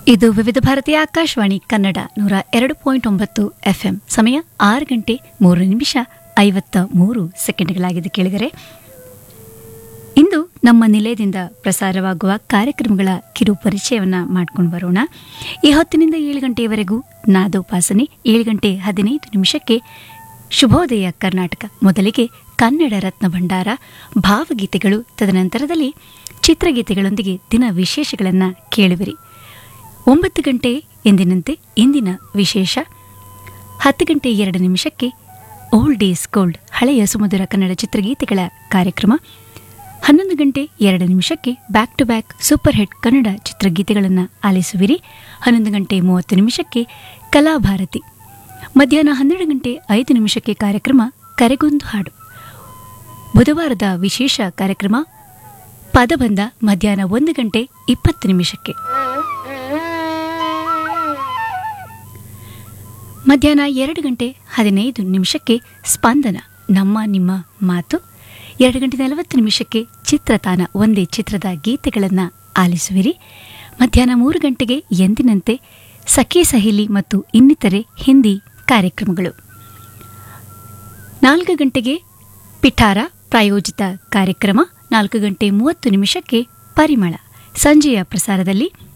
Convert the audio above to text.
ಇದು ವಿವಿಧ ಭಾರತೀಯ ಆಕಾಶವಾಣಿ ಕನ್ನಡ ನೂರ ಎರಡು ಪಾಯಿಂಟ್ ಒಂಬತ್ತು ಎಫ್ಎಂ ಸಮಯ ಆರು ಗಂಟೆ ಮೂರು ನಿಮಿಷ ಐವತ್ತ ಮೂರು ಸೆಕೆಂಡ್ಗಳಾಗಿದೆ ಕೇಳಿದರೆ ಇಂದು ನಮ್ಮ ನಿಲಯದಿಂದ ಪ್ರಸಾರವಾಗುವ ಕಾರ್ಯಕ್ರಮಗಳ ಕಿರು ಪರಿಚಯವನ್ನ ಮಾಡ್ಕೊಂಡು ಬರೋಣ ಈ ಹೊತ್ತಿನಿಂದ ಏಳು ಗಂಟೆಯವರೆಗೂ ನಾದೋಪಾಸನೆ ಏಳು ಗಂಟೆ ಹದಿನೈದು ನಿಮಿಷಕ್ಕೆ ಶುಭೋದಯ ಕರ್ನಾಟಕ ಮೊದಲಿಗೆ ಕನ್ನಡ ರತ್ನ ಭಂಡಾರ ಭಾವಗೀತೆಗಳು ತದನಂತರದಲ್ಲಿ ಚಿತ್ರಗೀತೆಗಳೊಂದಿಗೆ ದಿನ ವಿಶೇಷಗಳನ್ನು ಕೇಳುವಿರಿ ಒಂಬತ್ತು ಗಂಟೆ ಎಂದಿನಂತೆ ಇಂದಿನ ವಿಶೇಷ ಹತ್ತು ಗಂಟೆ ಎರಡು ನಿಮಿಷಕ್ಕೆ ಓಲ್ಡ್ ಈಸ್ ಗೋಲ್ಡ್ ಹಳೆಯ ಸುಮಧುರ ಕನ್ನಡ ಚಿತ್ರಗೀತೆಗಳ ಕಾರ್ಯಕ್ರಮ ಹನ್ನೊಂದು ಗಂಟೆ ಎರಡು ನಿಮಿಷಕ್ಕೆ back to back super hit Kannada ಚಿತ್ರಗೀತೆಗಳನ್ನು ಆಲಿಸುವಿರಿ ಹನ್ನೊಂದು ಗಂಟೆ ಮೂವತ್ತು ನಿಮಿಷಕ್ಕೆ ಕಲಾಭಾರತಿ ಮಧ್ಯಾಹ್ನ ಹನ್ನೆರಡು ಗಂಟೆ ಐದು ನಿಮಿಷಕ್ಕೆ ಕಾರ್ಯಕ್ರಮ ಕರೆಗೊಂದು ಹಾಡು ಬುಧವಾರದ ವಿಶೇಷ ಕಾರ್ಯಕ್ರಮ ಪದಬಂಧ ಮಧ್ಯಾಹ್ನ ಒಂದು ಗಂಟೆ ಇಪ್ಪತ್ತು ನಿಮಿಷಕ್ಕೆ ಮಧ್ಯಾಹ್ನ ಎರಡು ಗಂಟೆ ಹದಿನೈದು ನಿಮಿಷಕ್ಕೆ ಸ್ಪಂದನ ನಮ್ಮ ನಿಮ್ಮ ಮಾತು ಎರಡು ಗಂಟೆ ನಲವತ್ತು ನಿಮಿಷಕ್ಕೆ ಚಿತ್ರತಾನ ಒಂದೇ ಚಿತ್ರದ ಗೀತೆಗಳನ್ನು ಆಲಿಸುವಿರಿ ಮಧ್ಯಾಹ್ನ ಮೂರು ಗಂಟೆಗೆ ಎಂದಿನಂತೆ ಸಖಿ ಸಹೇಲಿ ಮತ್ತು ಇನ್ನಿತರೆ ಹಿಂದಿ ಕಾರ್ಯಕ್ರಮಗಳು ನಾಲ್ಕು ಗಂಟೆಗೆ ಪಿಠಾರ ಪ್ರಾಯೋಜಿತ ಕಾರ್ಯಕ್ರಮ ನಾಲ್ಕು ಗಂಟೆ ಮೂವತ್ತು ನಿಮಿಷಕ್ಕೆ ಪರಿಮಳ ಸಂಜೆಯ ಪ್ರಸಾರದಲ್ಲಿ